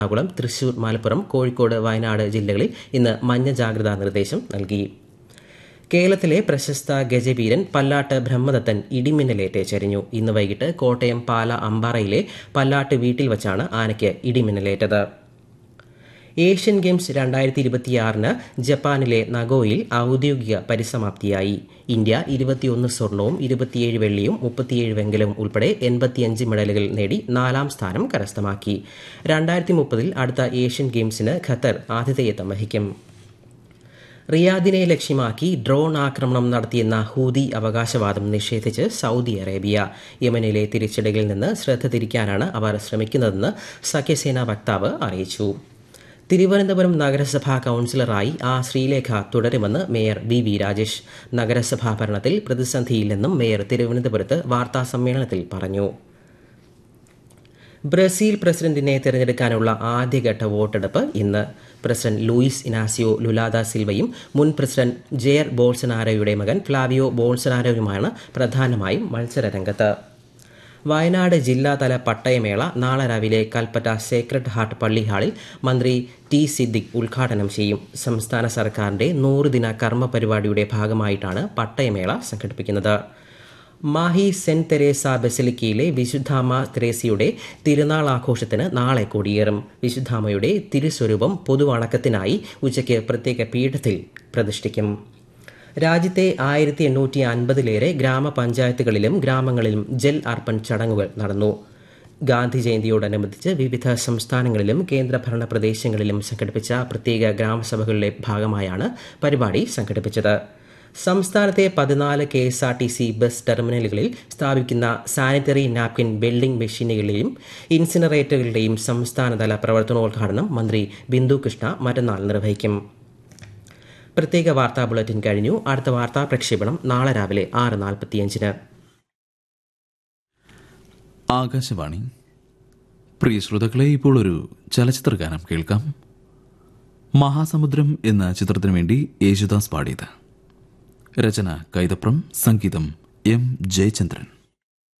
എറണാകുളം തൃശൂർ മലപ്പുറം കോഴിക്കോട് വയനാട് ജില്ലകളിൽ ഇന്ന് മഞ്ഞ ജാഗ്രതാ നിർദ്ദേശം നൽകി കേരളത്തിലെ പ്രശസ്ത ഗജവീരൻ പല്ലാട്ട് ബ്രഹ്മദത്തൻ ഇടിമിന്നലേറ്റ് ചരിഞ്ഞു ഇന്ന് വൈകിട്ട് കോട്ടയം പാല അമ്പാറയിലെ പല്ലാട്ട് വീട്ടിൽ വച്ചാണ് ആനയ്ക്ക് ഇടിമിന്നലേറ്റത് ഏഷ്യൻ ഗെയിംസ് രണ്ടായിരത്തി ഇരുപത്തിയാറിന് ജപ്പാനിലെ നഗോയിൽ ഔദ്യോഗിക പരിസമാപ്തിയായി ഇന്ത്യ ഇരുപത്തിയൊന്ന് സ്വർണവും ഇരുപത്തിയേഴ് വെള്ളിയും മുപ്പത്തിയേഴ് വെങ്കലവും ഉൾപ്പെടെ എൺപത്തിയഞ്ച് മെഡലുകൾ നേടി നാലാം സ്ഥാനം കരസ്ഥമാക്കി രണ്ടായിരത്തി മുപ്പതിൽ അടുത്ത ഏഷ്യൻ ഗെയിംസിന് ഖത്തർ ആതിഥേയത്വം വഹിക്കും റിയാദിനെ ലക്ഷ്യമാക്കി ഡ്രോൺ ആക്രമണം നടത്തിയെന്ന ഹൂതി അവകാശവാദം നിഷേധിച്ച് സൗദി അറേബ്യ യമനിലെ തിരിച്ചടികളിൽ നിന്ന് ശ്രദ്ധ തിരിക്കാനാണ് അവർ ശ്രമിക്കുന്നതെന്ന് സഖ്യസേനാ വക്താവ് അറിയിച്ചു തിരുവനന്തപുരം നഗരസഭാ കൌൺസിലറായി ആ ശ്രീലേഖ തുടരുമെന്ന് മേയർ ബി വി രാജേഷ് നഗരസഭാ ഭരണത്തിൽ പ്രതിസന്ധിയില്ലെന്നും മേയർ തിരുവനന്തപുരത്ത് വാർത്താ സമ്മേളനത്തിൽ പറഞ്ഞു ബ്രസീൽ പ്രസിഡന്റിനെ തിരഞ്ഞെടുക്കാനുള്ള ആദ്യഘട്ട വോട്ടെടുപ്പ് ഇന്ന് പ്രസിഡന്റ് ലൂയിസ് ഇനാസിയോ ലുലാദ സിൽവയും മുൻ പ്രസിഡന്റ് ജെയർ ബോൾസനാരോയുടെ മകൻ ഫ്ലാവിയോ ബോൾസനാരോയുമാണ് പ്രധാനമായും മത്സരരംഗത്ത് വയനാട് ജില്ലാതല പട്ടയമേള നാളെ രാവിലെ കൽപ്പറ്റ സേക്രഡ് ഹാർട്ട് പള്ളി ഹാളിൽ മന്ത്രി ടി സിദ്ദിഖ് ഉദ്ഘാടനം ചെയ്യും സംസ്ഥാന സർക്കാരിന്റെ നൂറുദിന കർമ്മ പരിപാടിയുടെ ഭാഗമായിട്ടാണ് പട്ടയമേള സംഘടിപ്പിക്കുന്നത് മാഹി സെന്റ് തെരേസ ബസിലിക്കയിലെ വിശുദ്ധാമ തെരേസയുടെ തിരുനാൾ ആഘോഷത്തിന് നാളെ കൊടിയേറും വിശുദ്ധാമയുടെ തിരുസ്വരൂപം പൊതുവണക്കത്തിനായി ഉച്ചയ്ക്ക് പ്രത്യേക പീഠത്തിൽ പ്രതിഷ്ഠിക്കും രാജ്യത്തെ ആയിരത്തി എണ്ണൂറ്റി അൻപതിലേറെ ഗ്രാമപഞ്ചായത്തുകളിലും ഗ്രാമങ്ങളിലും ജൽ അർപ്പൺ ചടങ്ങുകൾ നടന്നു ഗാന്ധി ജയന്തിയോടനുബന്ധിച്ച് വിവിധ സംസ്ഥാനങ്ങളിലും കേന്ദ്രഭരണ പ്രദേശങ്ങളിലും സംഘടിപ്പിച്ച പ്രത്യേക ഗ്രാമസഭകളുടെ ഭാഗമായാണ് പരിപാടി സംഘടിപ്പിച്ചത് സംസ്ഥാനത്തെ പതിനാല് K S R T C bus ടെർമിനലുകളിൽ സ്ഥാപിക്കുന്ന സാനിറ്ററി നാപ്കിൻ വെൽഡിംഗ് മെഷീനുകളുടെയും ഇൻസിനറേറ്ററുകളുടെയും സംസ്ഥാനതല പ്രവർത്തനോദ്ഘാടനം മന്ത്രി ബിന്ദു കൃഷ്ണ മറ്റന്നാൾ നിർവഹിക്കും പ്രത്യേക വാർത്താ ബുള്ളറ്റിൻ കഴിഞ്ഞു അടുത്ത വാർത്താ പ്രക്ഷേപണം നാളെ രാവിലെ ആറ് നാൽപ്പത്തിയഞ്ചിന് ആകാശവാണി പ്രിയ ശ്രോതാക്കളെ ഇപ്പോൾ ഒരു ചലച്ചിത്ര ഗാനം കേൾക്കാം മഹാസമുദ്രം എന്ന ചിത്രത്തിനു വേണ്ടി യേശുദാസ് പാടിയത് രചന കൈതപ്രം സംഗീതം എം ജയചന്ദ്രൻ